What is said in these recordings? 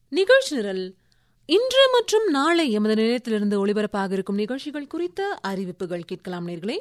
நிகழ்ச்சி நிரல் இன்று மற்றும் நாளை எமது நிலையத்திலிருந்து ஒளிபரப்பாக இருக்கும் நிகழ்ச்சிகள் குறித்த அறிவிப்புகள் கேட்கலாம் நேர்களே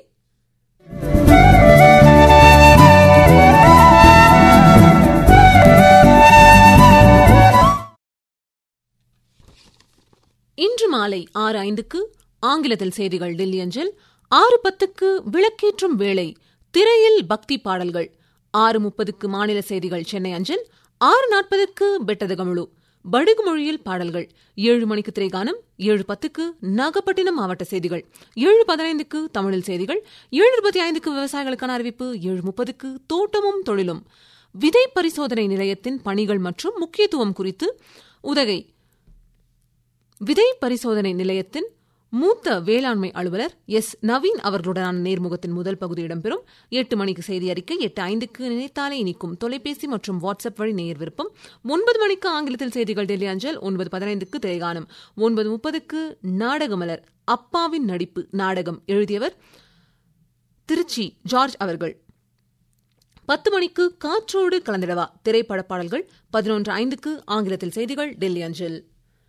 இன்று மாலை ஆறு ஐந்துக்கு ஆங்கிலத்தில் செய்திகள் டெல்லி அஞ்சல் ஆறு பத்துக்கு விளக்கேற்றும் வேளை திரையில் பக்தி பாடல்கள் ஆறு முப்பதுக்கு மாநில செய்திகள் சென்னை அஞ்சல் ஆறு நாற்பதுக்கு பெட்டதகமுழு படுகு மொழியில் பாடல்கள் ஏழு மணிக்கு திரைகானம் ஏழு பத்துக்கு நாகப்பட்டினம் மாவட்ட செய்திகள் ஏழு பதினைந்துக்கு தமிழில் செய்திகள் ஏழு இருபத்தி ஐந்துக்கு விவசாயிகளுக்கான அறிவிப்பு ஏழு முப்பதுக்கு தோட்டமும் தொழிலும் விதை பரிசோதனை நிலையத்தின் பணிகள் மற்றும் முக்கியத்துவம் குறித்து உதகை விதை பரிசோதனை நிலையத்தின் மூத்த வேளாண்மை அலுவலர் எஸ் நவீன் அவர்களுடனான நேர்முகத்தின் முதல் பகுதி இடம்பெறும் எட்டு மணிக்கு செய்தி அறிக்கை எட்டு ஐந்துக்கு நினைத்தாலே இனிக்கும் தொலைபேசி மற்றும் வாட்ஸ்அப் வழி நேர் விருப்பம் ஒன்பது மணிக்கு ஆங்கிலத்தில் செய்திகள் டெல்லி அஞ்சல் ஒன்பது பதினைந்துக்கு திரைகானம் ஒன்பது முப்பதுக்கு நாடகமலர் அப்பாவின் நடிப்பு நாடகம் எழுதியவர் திருச்சி ஜார்ஜ் அவர்கள் பத்து மணிக்கு காற்றோடு கலந்திடவா திரைப்பட பாடல்கள் பதினொன்று ஐந்துக்கு ஆங்கிலத்தில் செய்திகள் டெல்லி அஞ்சல்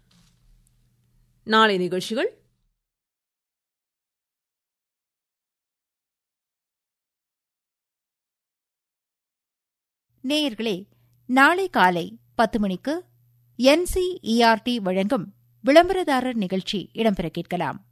நாளை நிகழ்ச்சிகள் நேயர்களே நாளை காலை பத்து மணிக்கு என்சிஇஆர்டி வழங்கும் விளம்பரதாரர் நிகழ்ச்சி இடம்பெற கேட்கலாம்